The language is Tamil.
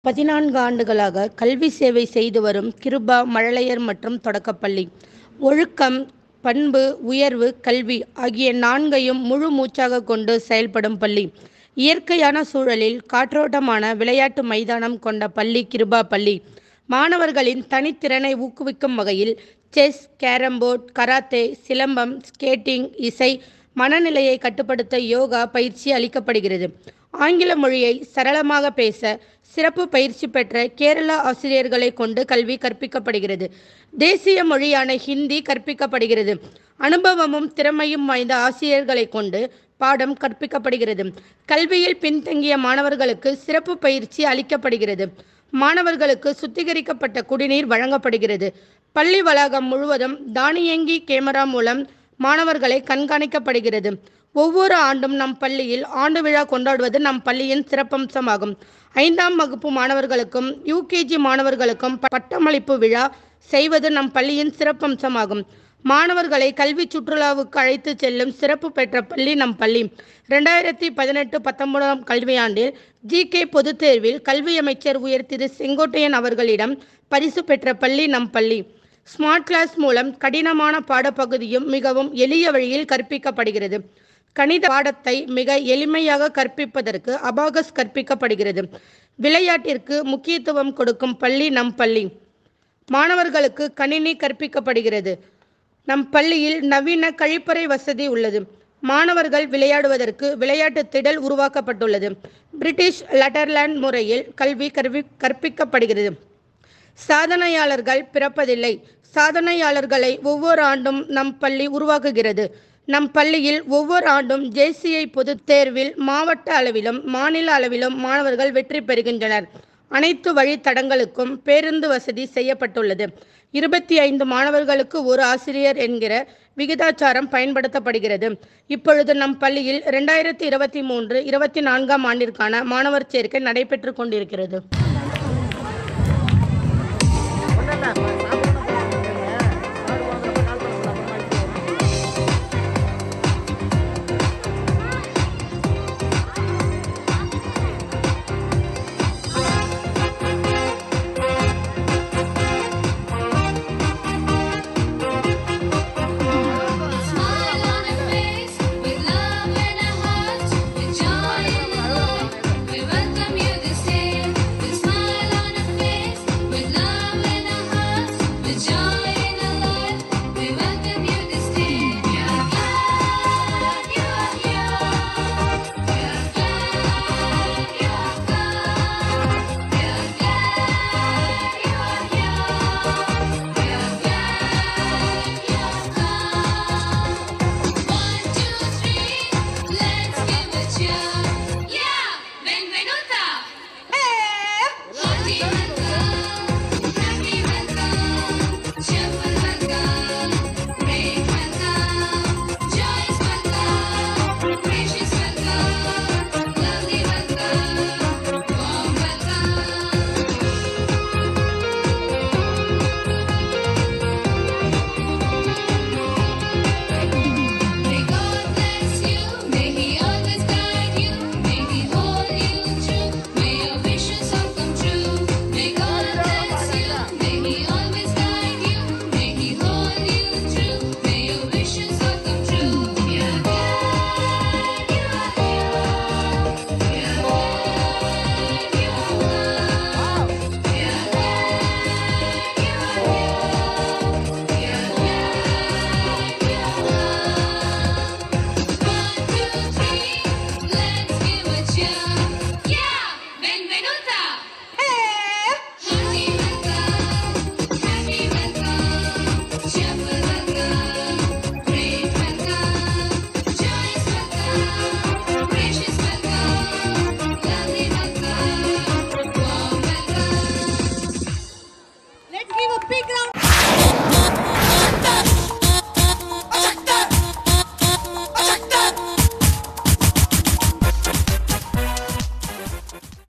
பதினான்கு ஆண்டுகளாக கல்வி சேவை செய்து வரும் கிருபா மழலையர் மற்றும் தொடக்கப்பள்ளி ஒழுக்கம் பண்பு உயர்வு கல்வி ஆகிய நான்கையும் முழு மூச்சாக கொண்டு செயல்படும் பள்ளி இயற்கையான சூழலில் காற்றோட்டமான விளையாட்டு மைதானம் கொண்ட பள்ளி கிருபா பள்ளி மாணவர்களின் தனித்திறனை ஊக்குவிக்கும் வகையில் chess carrom board karate silambam skating இசை மனநிலையை கட்டுப்படுத்த யோகா பயிற்சி அளிக்கப்படுகிறது ஆங்கில மொழியை சரளமாக பேச சிறப்பு பயிற்சி பெற்ற கேரளா ஆசிரியர்களை கொண்டு கல்வி கற்பிக்கப்படுகிறது தேசிய மொழியான ஹிந்தி கற்பிக்கப்படுகிறது அனுபவமும் திறமையும் வாய்ந்த ஆசிரியர்களை கொண்டு பாடம் கற்பிக்கப்படுகிறது கல்வியில் பின்தங்கிய மாணவர்களுக்கு சிறப்பு பயிற்சி அளிக்கப்படுகிறது மாணவர்களுக்கு சுத்திகரிக்கப்பட்ட குடிநீர் வழங்கப்படுகிறது பள்ளி வளாகம் முழுவதும் தானியங்கி கேமரா மூலம் மாணவர்களை கண்காணிக்கப்படுகிறது ஒவ்வொரு ஆண்டும் நம் பள்ளியில் ஆண்டு விழா கொண்டாடுவது நம் பள்ளியின் சிறப்பம்சமாகும் ஐந்தாம் வகுப்பு மாணவர்களுக்கும் யூகேஜி மாணவர்களுக்கும் ப- பட்டமளிப்பு விழா செய்வது நம் பள்ளியின் சிறப்பம்சமாகும் மாணவர்களை கல்வி சுற்றுலாவுக்கு அழைத்து செல்லும் சிறப்பு பெற்ற பள்ளி நம் பள்ளி ரெண்டாயிரத்தி பதினெட்டு பத்தொன்பதாம் கல்வியாண்டில் ஜிகே பொதுத் தேர்வில் கல்வி அமைச்சர் உயர் திரு செங்கோட்டையன் அவர்களிடம் பரிசு பெற்ற பள்ளி நம் பள்ளி ஸ்மார்ட் கிளாஸ் மூலம் கடினமான பாடப்பகுதியும் மிகவும் எளிய வழியில் கற்பிக்கப்படுகிறது கணித பாடத்தை மிக எளிமையாக கற்பிப்பதற்கு அபாகஸ் கற்பிக்கப்படுகிறது விளையாட்டிற்கு முக்கியத்துவம் கொடுக்கும் பள்ளி நம் பள்ளி மாணவர்களுக்கு கணினி கற்பிக்கப்படுகிறது நம் பள்ளியில் நவீன கழிப்பறை வசதி உள்ளது மாணவர்கள் விளையாடுவதற்கு விளையாட்டு திடல் உருவாக்கப்பட்டுள்ளது பிரிட்டிஷ் லெட்டர்லேண்ட் முறையில் கல்வி கற்வி கற்பிக்கப்படுகிறது சாதனையாளர்கள் பிறப்பதில்லை சாதனையாளர்களை ஒவ்வொரு ஆண்டும் நம் பள்ளி உருவாக்குகிறது நம் பள்ளியில் ஒவ்வொரு ஆண்டும் ஜேசிஐ பொதுத் தேர்வில் மாவட்ட அளவிலும் மாநில அளவிலும் மாணவர்கள் வெற்றி பெறுகின்றனர் அனைத்து வழித்தடங்களுக்கும் பேருந்து வசதி செய்யப்பட்டுள்ளது இருபத்தி ஐந்து மாணவர்களுக்கு ஒரு ஆசிரியர் என்கிற விகிதாச்சாரம் பயன்படுத்தப்படுகிறது இப்பொழுது நம் பள்ளியில் ரெண்டாயிரத்தி இருபத்தி மூன்று இருபத்தி நான்காம் ஆண்டிற்கான மாணவர் சேர்க்கை நடைபெற்று கொண்டிருக்கிறது ஒன்றும்